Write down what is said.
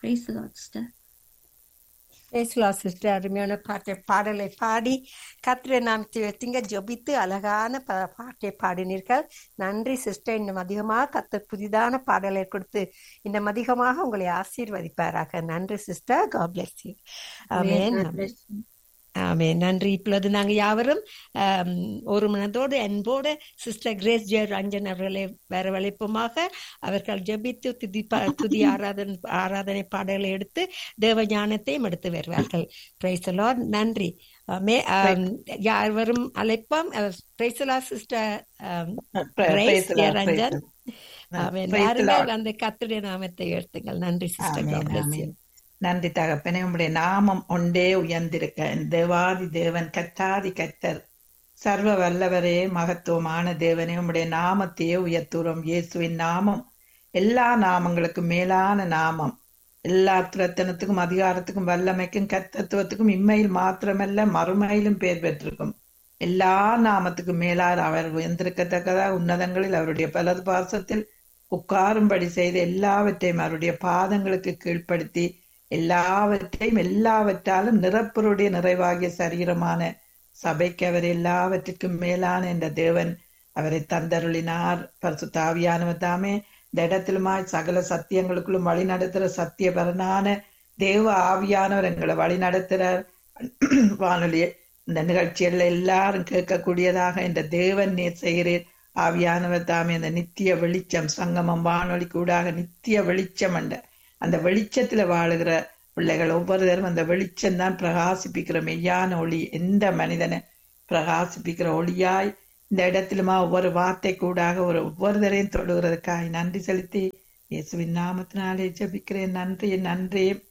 Praise the Lord, sister. பேசலா sister அருமையான பாட்டை பாடலை பாடி கத்திர நாமத்தை வைத்தீங்க ஜெபித்து அழகான ப பாட்டை பாடினீர்கள் நன்றி சிஸ்டர் இன்னும் அதிகமாக கத்த புதிதான பாடலை கொடுத்து இன்னும் அதிகமாக உங்களை ஆசீர்வதிப்பாராக நன்றி sister God bless you Amen. Amen God bless you. ஆமே நன்றி இப்பொழுது நாங்க யாவரும் ஆம், ஒரு மனதோடு அன்போடு சிஸ்டர் கிரேஸ் ஜே ரஞ்சன் அவர்களை வரவழைப்புமாக அவர்கள் ஜெபித்து துதி பா- துதி ஆராதனை ஆராதனை பாடல்களை எடுத்து தேவ ஞானத்தையும் எடுத்து வருவார்கள் பிரைசலோ நன்றி ஆமே ஆம், யாவரும் அழைப்போம் Priscilla sister Grace J Ranjan amen வாருங்கள் அந்த கத்துடைய நாமத்தை எடுத்துங்கள் நன்றி சிஸ்டர் God bless you. நன்றி தகப்பனே உம்முடைய நாமம் ஒன்றே உயர்ந்திருக்க தேவாதி தேவன் கத்தாதி கத்தர் சர்வ வல்லவரே மகத்துவமான தேவனே உம்முடைய நாமத்தையே உயர்த்துறோம் இயேசுவின் நாமம் எல்லா நாமங்களுக்கும் மேலான நாமம் எல்லா துரத்தனத்துக்கும் அதிகாரத்துக்கும் வல்லமைக்கும் கத்தத்துவத்துக்கும் இம்மையில் மாத்திரமல்ல மறுமையிலும் பேர் பெற்றிருக்கும் எல்லா நாமத்துக்கும் மேலார் அவர் உயர்ந்திருக்கத்தக்கதா உன்னதங்களில் அவருடைய பலது பாசத்தில் உட்காரும்படி செய்து எல்லாவற்றையும் அவருடைய பாதங்களுக்கு கீழ்ப்படுத்தி எல்லாவற்றையும் எல்லாவற்றாலும் நிரப்பருடைய நிறைவாகிய சரீரமான சபைக்கு அவர் எல்லாவற்றுக்கும் மேலான என்ற தேவன் அவரை தந்தருளினார் பரிசுத்தாவியானவர் தாமே இந்த இடத்திலுமாய் சகல சத்தியங்களுக்குள்ளும் வழி நடத்துகிற சத்தியபரனான தேவ ஆவியானவர் எங்களை வழி நடத்துகிறார் வானொலியை இந்த நிகழ்ச்சிகள்ல எல்லாரும் கேட்கக்கூடியதாக இந்த தேவன் நீர் செய்கிறீர் ஆவியானவர் தாமே அந்த நித்திய வெளிச்சம் சங்கமம் வானொலி கூடாக நித்திய வெளிச்சம் என்ற அந்த வெளிச்சத்துல வாழுகிற பிள்ளைகள் ஒவ்வொருத்தரும் அந்த வெளிச்சம் தான் பிரகாசிப்பிக்கிற மெய்யான ஒளி எந்த மனிதனை பிரகாசிப்பிக்கிற ஒளியாய் இந்த இடத்திலுமா ஒவ்வொரு வார்த்தை கூடாக ஒரு ஒவ்வொருத்தரையும் தொடுகிறதுக்காய் நன்றி செலுத்தி இயேசுவின் நாமத்தினாலே ஜெபிக்கிறேன் நன்றி நன்றி